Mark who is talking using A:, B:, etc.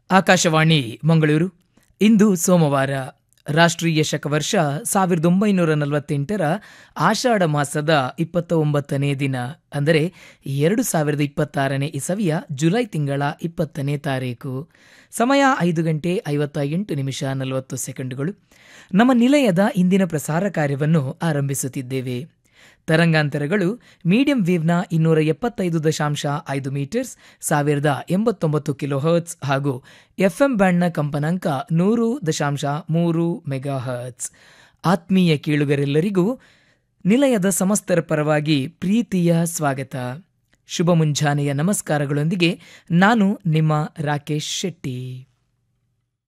A: ಆಕಾಶವಾಣಿ ಮಂಗಳೂರು ಇಂದು ಸೋಮವಾರ ರಾಷ್ಟ್ರೀಯ ಶಕವರ್ಷ ಸಾವಿರದ ಒಂಬೈನೂರ ನಲವತ್ತೆಂಟರ ಆಷಾಢ ಮಾಸದ ಇಪ್ಪತ್ತ ಒಂಬತ್ತನೇ ದಿನ ಅಂದರೆ ಎರಡು ಸಾವಿರದ ಇಪ್ಪತ್ತಾರನೇ ಇಸವಿಯ ಜುಲೈ ತಿಂಗಳ ಇಪ್ಪತ್ತನೇ ತಾರೀಕು ಸಮಯ ಐದು ಗಂಟೆ ಐವತ್ತ ಎಂಟು ನಿಮಿಷ ನಲವತ್ತು ಸೆಕೆಂಡುಗಳು ನಮ್ಮ ನಿಲಯದ ಇಂದಿನ ಪ್ರಸಾರ ಕಾರ್ಯವನ್ನು ಆರಂಭಿಸುತ್ತಿದ್ದೇವೆ ತರಂಗಾಂತರಗಳು ಮೀಡಿಯಂ ವೇವ್ನ ಇನ್ನೂರ ಎಪ್ಪತ್ತೈದು ದಶಾಂಶ ಐದು ಮೀಟರ್ಸ್ ಸಾವಿರದ ಎಂಬತ್ತೊಂಬತ್ತು ಕಿಲೋ ಹರ್ಟ್ಸ್ ಹಾಗೂ ಎಫ್ಎಂ ಬ್ಯಾಂಡ್ನ ಕಂಪನಾಂಕ ನೂರು ದಶಾಂಶ ಮೂರು ಮೆಗಾ ಹರ್ಟ್ಸ್ ಆತ್ಮೀಯ ಕೇಳುಗರೆಲ್ಲರಿಗೂ ನಿಲಯದ ಸಮಸ್ತರ ಪರವಾಗಿ ಪ್ರೀತಿಯ ಸ್ವಾಗತ ಶುಭ ಮುಂಜಾನೆಯ ನಮಸ್ಕಾರಗಳೊಂದಿಗೆ ನಾನು ನಿಮ್ಮ ರಾಕೇಶ್ ಶೆಟ್ಟಿ